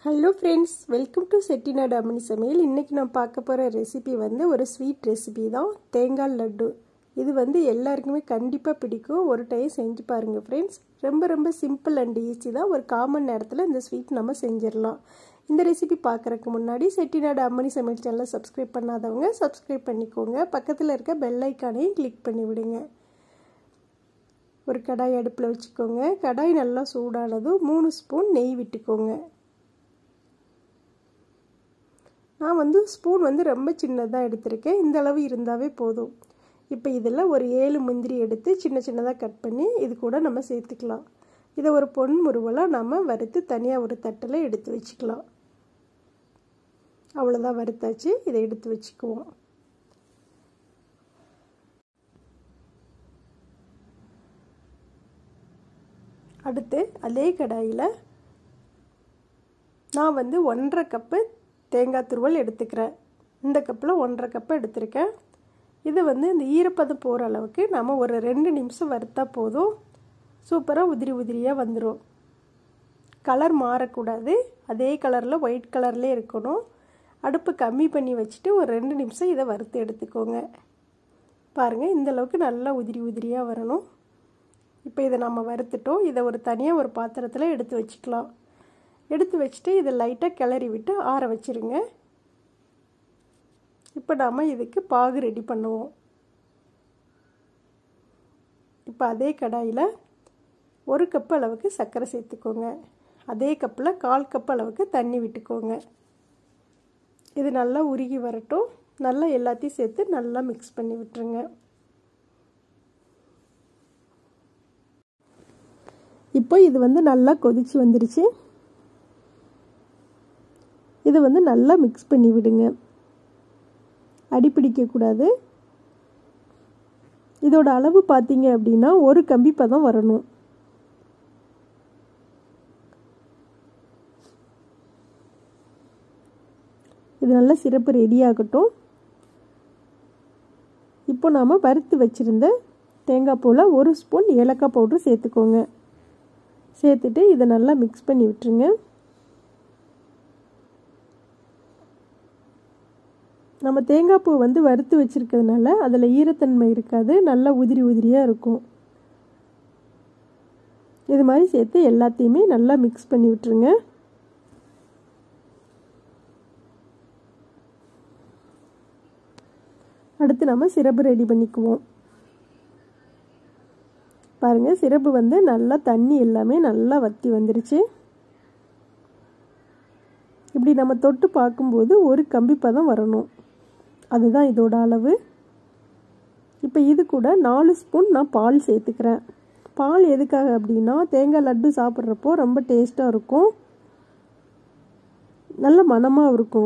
hello friends welcome to Chettinadu அம்மணி சமையல் இன்றைக்கி நான் பார்க்க போகிற ரெசிபி வந்து ஒரு ஸ்வீட் ரெசிபி தான் தேங்காய் லட்டு இது வந்து எல்லாருக்குமே கண்டிப்பாக பிடிக்கும் ஒரு டைம் செஞ்சு பாருங்கள் ஃப்ரெண்ட்ஸ் ரொம்ப ரொம்ப சிம்பிள் அண்ட் ஈஸி தான் ஒரு காமன் நேரத்தில் இந்த ஸ்வீட் நம்ம செஞ்சிடலாம் இந்த ரெசிபி பார்க்குறக்கு முன்னாடி செட்டிநாடு அம்மணி சமையல் சேனலை சப்ஸ்கிரைப் பண்ணாதவங்க சப்ஸ்கிரைப் பண்ணிக்கோங்க பக்கத்தில் இருக்க பெல் ஐக்கானையும் கிளிக் பண்ணி விடுங்க ஒரு கடாய் அடுப்பில் வச்சுக்கோங்க கடாய் நல்லா சூடானதும் மூணு ஸ்பூன் நெய் விட்டுக்கோங்க நான் வந்து ஸ்பூன் வந்து ரொம்ப சின்னதாக எடுத்திருக்கேன் இந்த அளவு இருந்தாவே போதும் இப்போ இதில் ஒரு ஏழு முந்திரி எடுத்து சின்ன சின்னதாக கட் பண்ணி இது கூட நம்ம சேர்த்துக்கலாம் இதை ஒரு பொன் முருவலாக நம்ம வறுத்து தனியாக ஒரு தட்டில் எடுத்து வச்சுக்கலாம் அவ்வளோதான் வறுத்தாச்சு இதை எடுத்து வச்சுக்குவோம் அடுத்து அதே கடாயில் நான் வந்து ஒன்றரை கப்பு தேங்காய் துருவல் எடுத்துக்கிறேன் இந்த கப்பில் ஒன்றரை கப்பு எடுத்திருக்கேன் இது வந்து இந்த ஈரப்பதம் போகிற அளவுக்கு நம்ம ஒரு ரெண்டு நிமிஷம் வறுத்தா போதும் சூப்பராக உதிரி உதிரியாக வந்துடும் கலர் மாறக்கூடாது அதே கலரில் ஒயிட் கலர்லேயே இருக்கணும் அடுப்பு கம்மி பண்ணி வச்சுட்டு ஒரு ரெண்டு நிமிஷம் இதை வறுத்து எடுத்துக்கோங்க பாருங்கள் இந்தளவுக்கு நல்லா உதிரி உதிரியாக வரணும் இப்போ இதை நம்ம வறுத்துட்டோம் இதை ஒரு தனியாக ஒரு பாத்திரத்தில் எடுத்து வச்சுக்கலாம் எடுத்து வச்சுட்டு இதை லைட்டாக கிளறி விட்டு ஆற வச்சுருங்க இப்போ நாம் இதுக்கு பாகு ரெடி பண்ணுவோம் இப்போ அதே கடாயில் ஒரு கப் அளவுக்கு சர்க்கரை சேர்த்துக்கோங்க அதே கப்பில் கால் கப் அளவுக்கு தண்ணி விட்டுக்கோங்க இது நல்லா உருகி வரட்டும் நல்லா எல்லாத்தையும் சேர்த்து நல்லா மிக்ஸ் பண்ணி விட்டுருங்க இப்போ இது வந்து நல்லா கொதிச்சு வந்துருச்சு இதை வந்து நல்லா மிக்ஸ் பண்ணி விடுங்க அடிப்பிடிக்கக்கூடாது இதோட அளவு பார்த்தீங்க அப்படின்னா ஒரு கம்பி பதம் வரணும் இது நல்லா சிறப்பு ரெடி ஆகட்டும் இப்போ நாம் வறுத்து வச்சுருந்த தேங்காய் பூவில் ஒரு ஸ்பூன் ஏலக்காய் பவுட்ரு சேர்த்துக்கோங்க சேர்த்துட்டு இதை நல்லா மிக்ஸ் பண்ணி விட்டுருங்க நம்ம தேங்காய் பூ வந்து வறுத்து வச்சுருக்கிறதுனால அதில் ஈரத்தன்மை இருக்காது நல்லா உதிரி உதிரியாக இருக்கும் இது மாதிரி சேர்த்து எல்லாத்தையுமே நல்லா மிக்ஸ் பண்ணி விட்டுருங்க அடுத்து நம்ம சிரப்பு ரெடி பண்ணிக்குவோம் பாருங்கள் சிரப்பு வந்து நல்லா தண்ணி எல்லாமே நல்லா வற்றி வந்துருச்சு இப்படி நம்ம தொட்டு பார்க்கும்போது ஒரு கம்பி பதம் வரணும் அதுதான் இதோட அளவு இப்போ இது கூட நாலு ஸ்பூன் நான் பால் சேர்த்துக்கிறேன் பால் எதுக்காக அப்படின்னா தேங்காய் லட்டு சாப்பிட்றப்போ ரொம்ப டேஸ்ட்டாக இருக்கும் நல்ல மணமாக இருக்கும்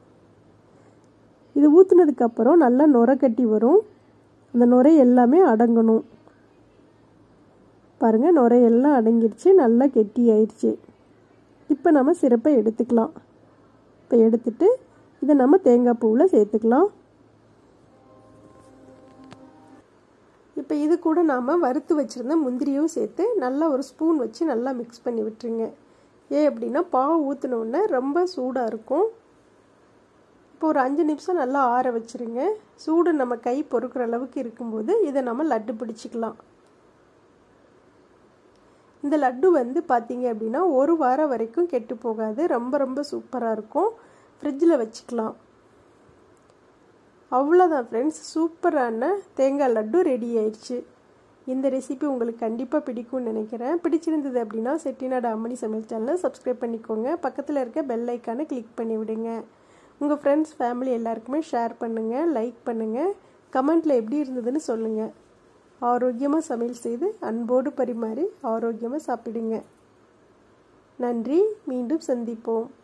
இது ஊற்றுனதுக்கப்புறம் நல்லா நுரை கட்டி வரும் அந்த நுரை எல்லாமே அடங்கணும் பாருங்கள் நுரை எல்லாம் அடங்கிடுச்சு நல்லா கெட்டி ஆயிடுச்சு இப்போ நம்ம சிறப்பை எடுத்துக்கலாம் இப்போ எடுத்துட்டு இதை நம்ம தேங்காய் பூவில் சேர்த்துக்கலாம் இப்போ இது கூட நாம் வறுத்து வச்சுருந்த முந்திரியும் சேர்த்து நல்லா ஒரு ஸ்பூன் வச்சு நல்லா மிக்ஸ் பண்ணி விட்டுருங்க ஏன் அப்படின்னா பாவு ஊற்றினோடனே ரொம்ப சூடாக இருக்கும் இப்போ ஒரு அஞ்சு நிமிஷம் நல்லா ஆற வச்சுருங்க சூடு நம்ம கை பொறுக்கிற அளவுக்கு இருக்கும்போது இதை நம்ம லட்டு பிடிச்சிக்கலாம் இந்த லட்டு வந்து பார்த்தீங்க அப்படின்னா ஒரு வாரம் வரைக்கும் கெட்டு போகாது ரொம்ப ரொம்ப சூப்பராக இருக்கும் ஃப்ரிட்ஜில் வச்சுக்கலாம் அவ்வளோதான் ஃப்ரெண்ட்ஸ் சூப்பரான தேங்காய் லட்டு ரெடி ஆயிடுச்சு இந்த ரெசிபி உங்களுக்கு கண்டிப்பாக பிடிக்கும்னு நினைக்கிறேன் பிடிச்சிருந்தது அப்படின்னா செட்டிநாடு அம்மணி சமையல் சேனலை சப்ஸ்கிரைப் பண்ணிக்கோங்க பக்கத்தில் இருக்க பெல் ஐக்கானை கிளிக் பண்ணி விடுங்க உங்கள் ஃப்ரெண்ட்ஸ் ஃபேமிலி எல்லாருக்குமே ஷேர் பண்ணுங்கள் லைக் பண்ணுங்கள் கமெண்ட்டில் எப்படி இருந்ததுன்னு சொல்லுங்கள் ஆரோக்கியமாக சமையல் செய்து அன்போடு பரிமாறி ஆரோக்கியமாக சாப்பிடுங்க நன்றி மீண்டும் சந்திப்போம்